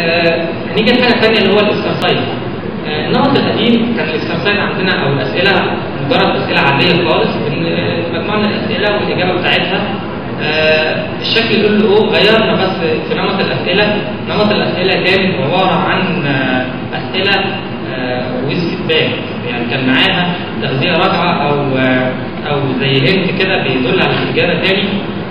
آه، هنيجي لحاجه ثانيه اللي هو الاكسرسايز آه، النمط القديم كان الاكسرسايز عندنا او الاسئله مجرد اسئله عاديه خالص بن- آه، مجموعه من الاسئله والاجابه بتاعتها آه، الشكل يقول له او غيرنا بس في نمط الاسئله نمط الاسئله كان عباره عن آه، اسئله ويز فيدباك يعني كان معاها تغذيه راجعه او آه، او زي هنت كده بيدل على الاجابه تاني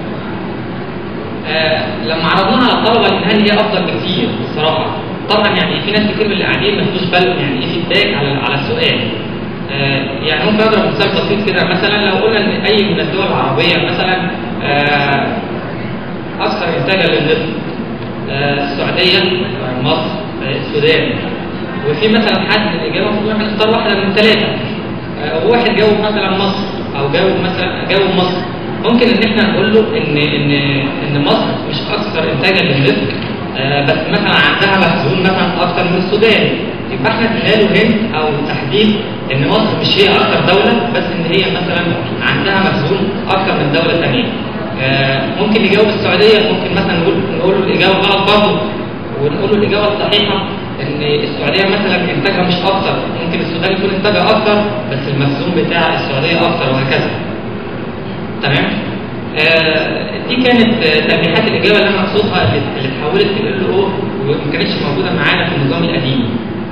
آه، لما عرضناها على الطلبه لقيناها ان هي افضل بكتير الصراحه طبعا يعني في ناس كتير من اللي قاعدين ما خدوش بالهم يعني ايه فيدباك على على السؤال آه، يعني ممكن اضرب مثال بسيط كده مثلا لو قلنا ان اي من الدول العربيه مثلا آه، اكثر انتاجا للنفط آه، السعوديه آه، مصر آه، السودان وفي مثلا حد الاجابه المفروض احنا نختار واحده من الثلاثه آه، وواحد جاوب مثلا مصر او جاوب مثلا جاوب مصر ممكن ان احنا نقول له ان ان ان مصر مش اكثر انتاجا للنفط آه، بس مثلا عندها مخزون مثلا اكثر من السودان يبقى احنا ادينا له هند او تحديد ان مصر مش هي اكثر دوله بس ان هي مثلا عندها مخزون اكثر من دوله ثانيه آه، ممكن يجاوب السعوديه ممكن مثلا نقول نقول له الاجابه غلط برضه ونقول له الاجابه الصحيحه ان السعوديه مثلا انتاجها مش اكثر ممكن السودان يكون انتاجها اكثر بس المخزون بتاع السعوديه اكثر وهكذا تمام آه دي كانت آه، تلميحات الاجابه اللي انا اقصدها اللي اللي اتحولت ل او وما كانتش موجوده معانا في النظام القديم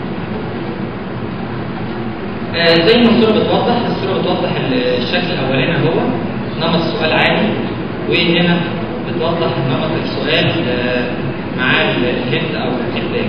آه زي ما الصوره بتوضح الصوره بتوضح ال- الشكل الاولاني هو نمط السؤال عادي وهنا بتوضح نمط السؤال آه مع الهند او الفيدباك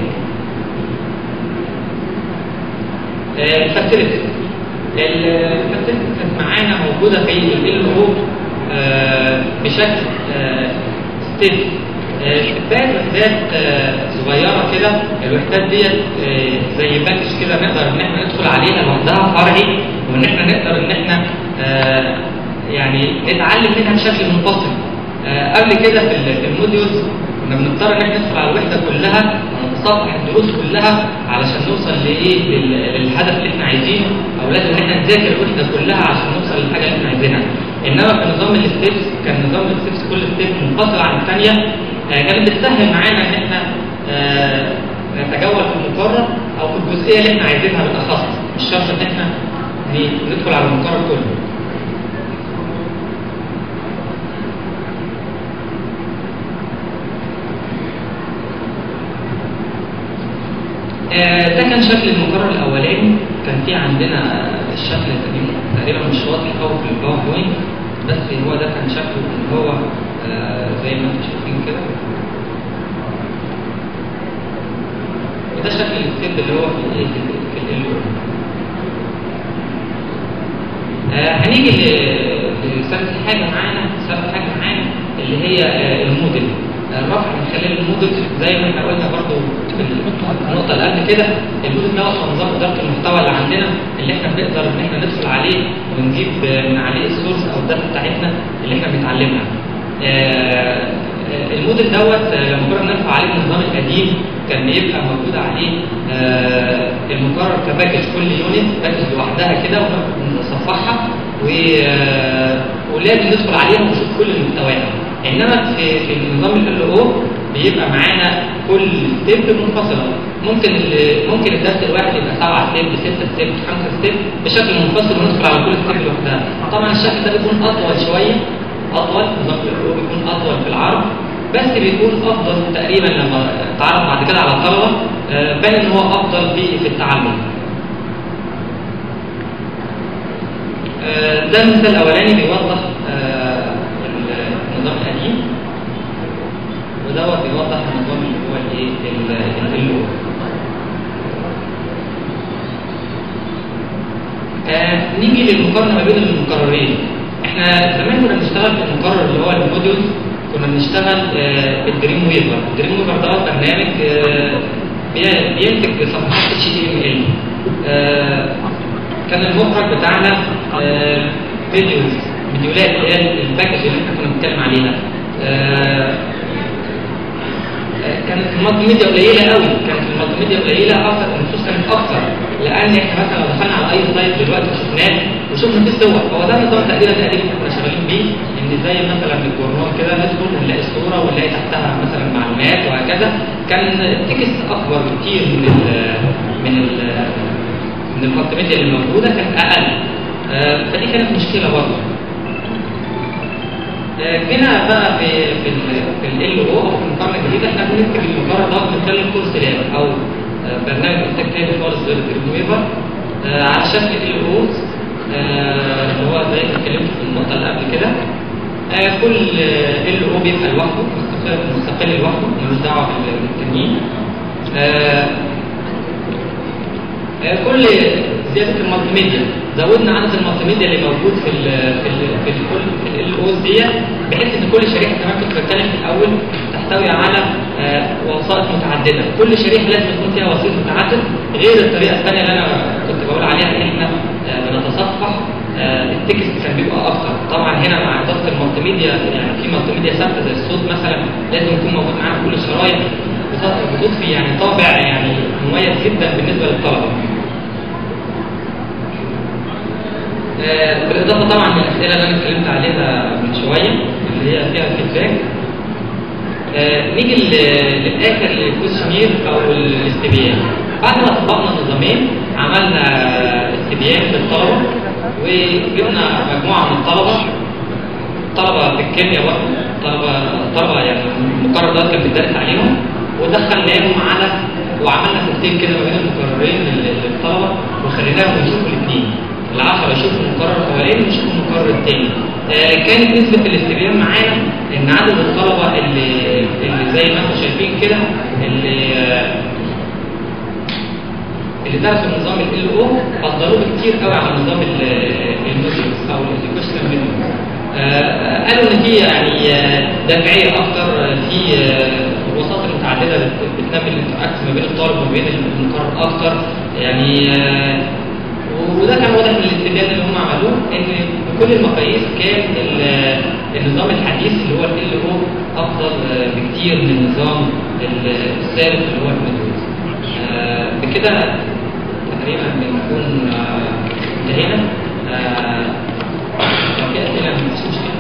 الفاسيلتي الفاسيلتي كانت معانا موجوده في ال او بشكل ستيب ستيبات وحدات آه، صغيره كده الوحدات ديت آه، زي باكج كده نقدر ان احنا ندخل عليها لوحدها فرعي وان احنا نقدر ان احنا آه، يعني نتعلم منها بشكل منفصل آه، قبل كده في ال- في الموديولز كنا بنضطر ان احنا ندخل على الوحده كلها نصفح الدروس كلها علشان نوصل لايه لل- للهدف اللي احنا عايزينه او لازم ان احنا نذاكر الوحده كلها عشان نوصل للحاجه اللي احنا عايزينها انما في نظام الستيبس كان نظام الستيبس كل ستيب منفصل عن الثانيه آه، كانت بتسهل معانا ان احنا آه، نتجول في المقرر او في الجزئيه اللي احنا عايزينها بالاخص مش شرط ان احنا ن- ندخل على المقرر كله آه، ده كان شكل المقرر الاولاني كان في عندنا الشكل القديم تقريبا مش واضح قوي في الباوربوينت بس هو ده كان شكله ان هو آه، زي ما انتم شايفين كده وده شكل الستيب اللي هو في الايه في ال- في ال آه، هنيجي ل- لثالث حاجه معانا ثالث حاجه معانا اللي هي آه، الموديل آه، الرفع من خلال الموديل زي ما احنا قلنا برضو في النقطه اللي قبل كده الموديل ده هو نظام اداره المحتوى اللي عندنا اللي احنا بنقدر ان احنا ندخل عليه ونجيب آه، من عليه السورس او الداتا بتاعتنا اللي احنا بنتعلمها آه، آه، الموديل دوت آه، لما كنا بنرفع عليه النظام القديم كان بيبقى موجود عليه آه، المقرر كباكج كل يونت باكج لوحدها كده ونصفحها و- آه، ولازم ندخل عليها ونشوف كل محتواها انما في في النظام ال او بيبقى معانا كل ستيب منفصله ممكن ال- ممكن الدرس الواحد يبقى سبعة ستيب ستة ستيب خمسة ستيب بشكل منفصل وندخل على كل ستيب لوحدها طبعا الشكل ده بيكون اطول شويه اطول نظام ال او بيكون اطول في العرض بس بيكون افضل تقريبا لما اتعرض بعد كده على الطلبه آه، بان ان هو افضل في في التعلم آه، ده المثال الاولاني بيوضح آه، النظام القديم ودوت بيوضح النظام اللي هو الايه ال- ال- اللغة. آه، نيجي للمقارنه ما بين المقررين احنا زمان كنا بنشتغل في المقرر اللي هو الموديولز كنا بنشتغل آه، بالدريم ويفر الدريم ويفر دوت برنامج آه، بي- بينتج صفحات اتش تي ام ال كان المخرج بتاعنا آه، فيديوز فيديوهات اللي هي الباكج اللي احنا كنا بنتكلم عليها آه، آه، كانت المالتي ميديا قليله قوي كانت المالتي ميديا قليله اكثر النصوص كانت اكثر لان احنا مثلا لو دخلنا على اي سايت دلوقتي وشفناه وشفنا فيه صور هو ده النظام تقريبا تقريبا احنا شغالين بيه ان ان زي مثلا الجورنال كده ندخل نلاقي الصوره ونلاقي تحتها مثلا معلومات وهكذا كان التكست اكبر بكتير من ال من ال من المالتي اللي موجوده كانت اقل آه، فدي كانت مشكله برضه آه، جينا بقى في في ال في ال او او في المقارنه الجديده احنا بنكتب المقارنه ده من خلال الكورس لاب او آه، برنامج انتاج تاني خالص غير الريمويفر على شكل ال اوز اللي هو زي ما اتكلمت في النقطه اللي قبل كده آه، كل ال او بيبقى لوحده مستقل مستقل لوحده ملوش دعوه بالتانيين آه، آه، كل زياده المالتي ميديا زودنا عدد المالتي ميديا اللي موجود في ال في ال في الكل في ال اوز دي بحيث ان كل شريحه كمان كنت بتكلم في الاول تحتوي على آه، وسائط متعدده كل شريحه لازم يكون فيها وسيط متعدد غير الطريقه الثانيه اللي انا كنت بقول عليها ان احنا آه، بنتصفح آه، التكست كان بيبقى اكتر طبعا هنا مع اضافه المالتي ميديا يعني في مالتي ميديا ثابته زي الصوت مثلا لازم يكون موجود معانا في كل الشرايط بت- بتضفي يعني طابع يعني مميز جدا بالنسبه للطلبه آه، بالاضافه طبعا للاسئله اللي انا اتكلمت عليها من شويه اللي هي فيها فيدباك آه، نيجي ل- للاخر للكوشنير او الاستبيان بعد ما طبقنا النظامين عملنا استبيان للطلبه وجبنا مجموعه من الطلبه طلبه في الكيمياء برضه طلبه طلبه يعني المقرر ده كان بيدرس عليهم ودخلناهم على وعملنا سيستم كده ما بين المقررين لل- للطلبه وخليناهم يشوفوا الاثنين العشرة يشوفوا المقرر الاولاني ويشوفوا المقرر الثاني آه كانت نسبة الاستبيان معانا ان عدد الطلبة اللي اللي زي ما انتم شايفين كده اللي آه اللي درسوا نظام ال او فضلوه كتير قوي على نظام الموديولز او الاديوكيشنال موديولز قالوا ان في يعني آه، دافعيه اكتر آه، في آه، الوساطه المتعدده بت- بتنمي الانتراكت ما بين الطالب وما بين المقرر اكتر يعني آه، وده كان واضح من الاستبيان اللي هم عملوه ان بكل المقاييس كان ال- النظام الحديث اللي هو ال او افضل آه، بكتير من النظام ال- السابق اللي هو الموديولز آه، بكده تقريبا بنكون آه، انتهينا آه، لو في اسئله مفيش مشكله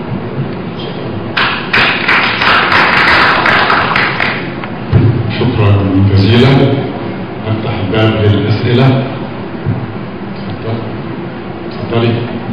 شكرا جزيلا نفتح الباب للأسئلة تفضل تفضلي